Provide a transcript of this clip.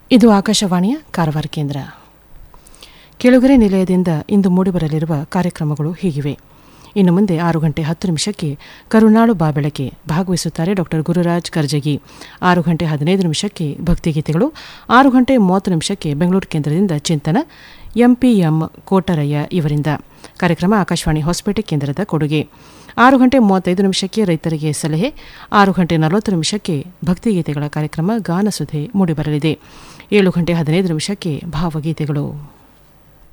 ಇದು ಆಕಾಶವಾಣಿಯ ಕಾರವಾರ ಕೇಂದ್ರ ಕೆಳಗರೆ ನಿಲಯದಿಂದ ಇಂದು ಮೂಡಿಬರಲಿರುವ ಕಾರ್ಯಕ್ರಮಗಳು ಹೀಗಿವೆ ಇನ್ನು ಮುಂದೆ ಆರು ಗಂಟೆ ಹತ್ತು ನಿಮಿಷಕ್ಕೆ ಕರುನಾಳು ಬಾಬೆಳಕೆ ಭಾಗವಹಿಸುತ್ತಾರೆ ಡಾಕ್ಟರ್ ಗುರುರಾಜ್ ಕರ್ಜಗಿ ಆರು ಗಂಟೆ ಹದಿನೈದು ನಿಮಿಷಕ್ಕೆ ಭಕ್ತಿಗೀತೆಗಳು ಆರು ಗಂಟೆ ಮೂವತ್ತು ನಿಮಿಷಕ್ಕೆ ಬೆಂಗಳೂರು ಕೇಂದ್ರದಿಂದ ಚಿಂತನ ಎಂಪಿಎಂ ಕೋಟರಯ್ಯ ಇವರಿಂದ ಕಾರ್ಯಕ್ರಮ ಆಕಾಶವಾಣಿ ಹೊಸಪೇಟೆ ಕೇಂದ್ರದ ಕೊಡುಗೆ ಆರು ಗಂಟೆ ಮೂವತ್ತೈದು ನಿಮಿಷಕ್ಕೆ ರೈತರಿಗೆ ಸಲಹೆ ಆರು ಗಂಟೆ ನಲವತ್ತು ನಿಮಿಷಕ್ಕೆ ಭಕ್ತಿಗೀತೆಗಳ ಕಾರ್ಯಕ್ರಮ ಗಾನಸುಧೆ ಮೂಡಿಬರಲಿದೆ ಏಳು ಗಂಟೆ ಹದಿನೈದು ನಿಮಿಷಕ್ಕೆ ಭಾವಗೀತೆಗಳು